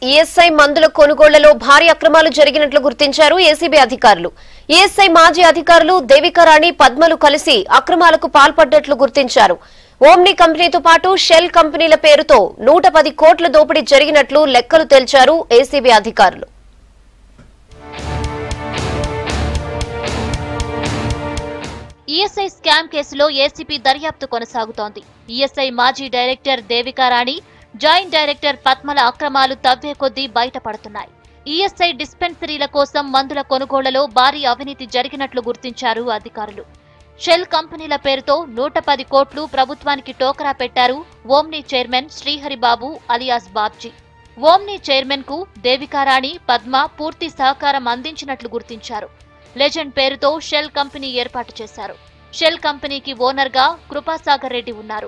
ESI మందుల కొనుగోళ్లలో భారీ అక్రమాలు జరిగినట్లు గుర్తించారు ఏసీబీ అధికారులు ఈఎస్ఐ మాజీ అధికారులు దేవికారాణి పద్మలు కలిసి అక్రమాలకు పాల్పడ్డట్లు గుర్తించారు ఓమ్ని కంపెనీతో పాటు షెల్ కంపెనీల పేరుతో నూట పది కోట్ల దోపిడీ జరిగినట్లు లెక్కలు తేల్చారు ఏసీబీ అధికారులు ఈఎస్ఐ స్కామ్ కేసులో ఏసీపీ దర్యాప్తు కొనసాగుతోంది ఈఎస్ఐ మాజీ డైరెక్టర్ దేవికారాణి జాయింట్ డైరెక్టర్ పద్మల అక్రమాలు తవ్వే కొద్దీ బయటపడుతున్నాయి ఈఎస్ఐ డిస్పెన్సరీల కోసం మందుల కొనుగోళ్లలో భారీ అవినీతి జరిగినట్లు గుర్తించారు అధికారులు షెల్ కంపెనీల పేరుతో నూట పది కోట్లు ప్రభుత్వానికి టోకరా పెట్టారు Omni chairman Sriharibabu alias Babji Omni chairman కు దేవికారాణి పద్మ పూర్తి సహకారం అందించినట్లు గుర్తించారు లెజెండ్ పేరుతో షెల్ కంపెనీ ఏర్పాటు చేశారు షెల్ కంపెనీకి ఓనర్ గా కృపాసాగర్ రెడ్డి ఉన్నారు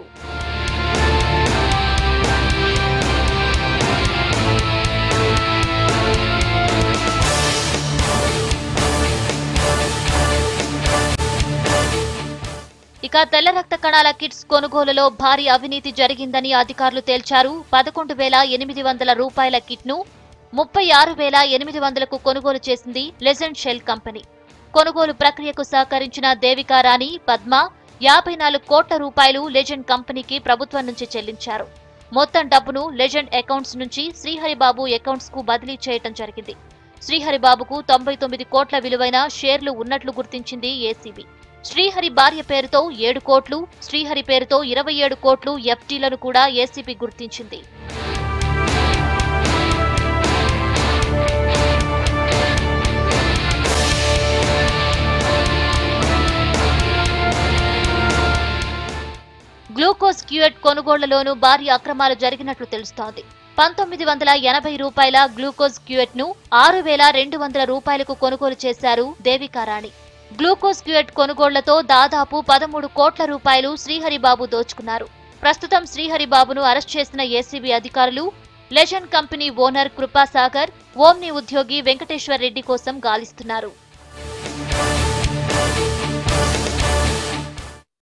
ఇక తెల్ల రక్త కణాల కిట్స్ కొనుగోలులో భారీ అవినీతి జరిగిందని అధికారులు తేల్చారు పదకొండు వేల ఎనిమిది వందల రూపాయల కిట్ను ముప్పై ఆరు వేల ఎనిమిది వందలకు కొనుగోలు చేసింది లెజెండ్ షెల్ కంపెనీ కొనుగోలు ప్రక్రియకు సహకరించిన దేవికారాణి పద్మ యాభై నాలుగు కోట్ల రూపాయలు లెజెండ్ కంపెనీకి ప్రభుత్వం నుంచి చెల్లించారు మొత్తం డబ్బును లెజెండ్ అకౌంట్స్ నుంచి శ్రీహరిబాబు అకౌంట్స్ కు బదిలీ చేయటం జరిగింది శ్రీహరిబాబుకు తొంభై తొమ్మిది కోట్ల విలువైన షేర్లు ఉన్నట్లు గుర్తించింది ఏసీబీ శ్రీహరి భార్య పేరుతో ఏడు కోట్లు శ్రీహరి పేరుతో ఇరవై ఏడు కోట్లు ఎఫ్టీలను కూడా ఏసీబీ గుర్తించింది గ్లూకోజ్ క్యూఎట్ కొనుగోళ్లలోనూ భారీ అక్రమాలు జరిగినట్లు తెలుస్తోంది పంతొమ్మిది వందల ఎనభై రూపాయల గ్లూకోజ్ క్యూఎట్ ను ఆరు వేల రెండు వందల రూపాయలకు కొనుగోలు చేశారు దేవికారాణి గ్లూకోజ్ క్యూఎట్ కొనుగోళ్లతో దాదాపు పదమూడు కోట్ల రూపాయలు శ్రీహరిబాబు దోచుకున్నారు ప్రస్తుతం శ్రీహరిబాబును అరెస్ట్ చేసిన ఏసీబీ అధికారులు Legend company owner Kripasagar Omni ఉద్యోగి వెంకటేశ్వర్ రెడ్డి కోసం గాలిస్తున్నారు